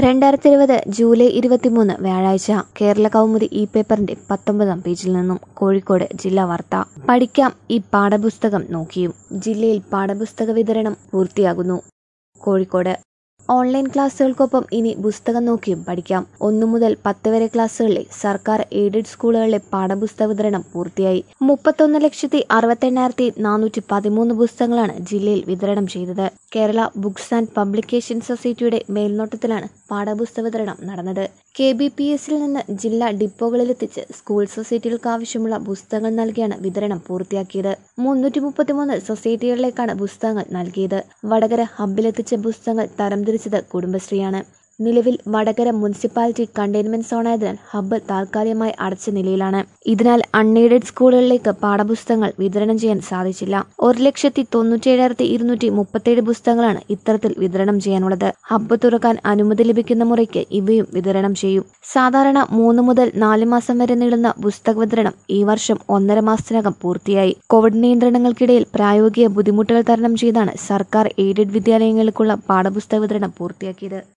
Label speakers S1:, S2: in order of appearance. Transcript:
S1: രണ്ടായിരത്തി ഇരുപത് ജൂലൈ ഇരുപത്തിമൂന്ന് വ്യാഴാഴ്ച കേരള കൗമുദി ഈ പേപ്പറിന്റെ പത്തൊമ്പതാം പേജിൽ നിന്നും കോഴിക്കോട് ജില്ലാ വാർത്ത പഠിക്കാം ഈ പാഠപുസ്തകം നോക്കിയും ജില്ലയിൽ പാഠപുസ്തക വിതരണം പൂർത്തിയാകുന്നു കോഴിക്കോട് ഓൺലൈൻ ക്ലാസുകൾക്കൊപ്പം ഇനി പുസ്തകം നോക്കിയും പഠിക്കാം ഒന്നു മുതൽ പത്ത് വരെ ക്ലാസ്സുകളിലെ സർക്കാർ എയ്ഡഡ് സ്കൂളുകളിലെ പാഠപുസ്തക വിതരണം പൂർത്തിയായി മുപ്പത്തൊന്ന് ലക്ഷത്തി അറുപത്തെണ്ണായിരത്തി നാനൂറ്റി പതിമൂന്ന് പുസ്തകങ്ങളാണ് ജില്ലയിൽ വിതരണം ചെയ്തത് കേരള ബുക്സ് ആൻഡ് പബ്ലിക്കേഷൻ സൊസൈറ്റിയുടെ മേൽനോട്ടത്തിലാണ് പാഠപുസ്തക വിതരണം നടന്നത് കെ ബി പി എസിൽ നിന്ന് ജില്ലാ ഡിപ്പോകളിലെത്തിച്ച് സ്കൂൾ സൊസൈറ്റികൾക്ക് ആവശ്യമുള്ള പുസ്തകങ്ങൾ നൽകിയാണ് വിതരണം പൂർത്തിയാക്കിയത് മുന്നൂറ്റി മുപ്പത്തിമൂന്ന് സൊസൈറ്റികളിലേക്കാണ് പുസ്തകങ്ങൾ നൽകിയത് വടകര ഹബ്ബിലെത്തിച്ച പുസ്തകങ്ങൾ തരംതിരിച്ചത് കുടുംബശ്രീയാണ് നിലവിൽ വടകര മുനിസിപ്പാലിറ്റി കണ്ടെയ്ൻമെന്റ് സോണായതിനാൽ ഹബ്ബ് താൽക്കാലികമായി അടച്ച നിലയിലാണ് ഇതിനാൽ അൺഎയ്ഡഡ് സ്കൂളുകളിലേക്ക് പാഠപുസ്തകങ്ങൾ വിതരണം ചെയ്യാൻ സാധിച്ചില്ല ഒരു ലക്ഷത്തി തൊണ്ണൂറ്റിയേഴായിരത്തി ഇരുന്നൂറ്റി മുപ്പത്തേഴ് പുസ്തകങ്ങളാണ് ഇത്തരത്തിൽ വിതരണം ചെയ്യാനുള്ളത് ഹബ്ബ് തുറക്കാൻ അനുമതി ലഭിക്കുന്ന മുറയ്ക്ക് ഇവയും വിതരണം ചെയ്യും സാധാരണ മൂന്ന് മുതൽ നാല് മാസം വരെ നീളുന്ന പുസ്തക വിതരണം ഈ വർഷം ഒന്നര മാസത്തിനകം പൂർത്തിയായി കോവിഡ് നിയന്ത്രണങ്ങൾക്കിടയിൽ പ്രായോഗിക ബുദ്ധിമുട്ടുകൾ തരണം ചെയ്താണ് സർക്കാർ എയ്ഡഡ് വിദ്യാലയങ്ങൾക്കുള്ള പാഠപുസ്തക വിതരണം പൂർത്തിയാക്കിയത്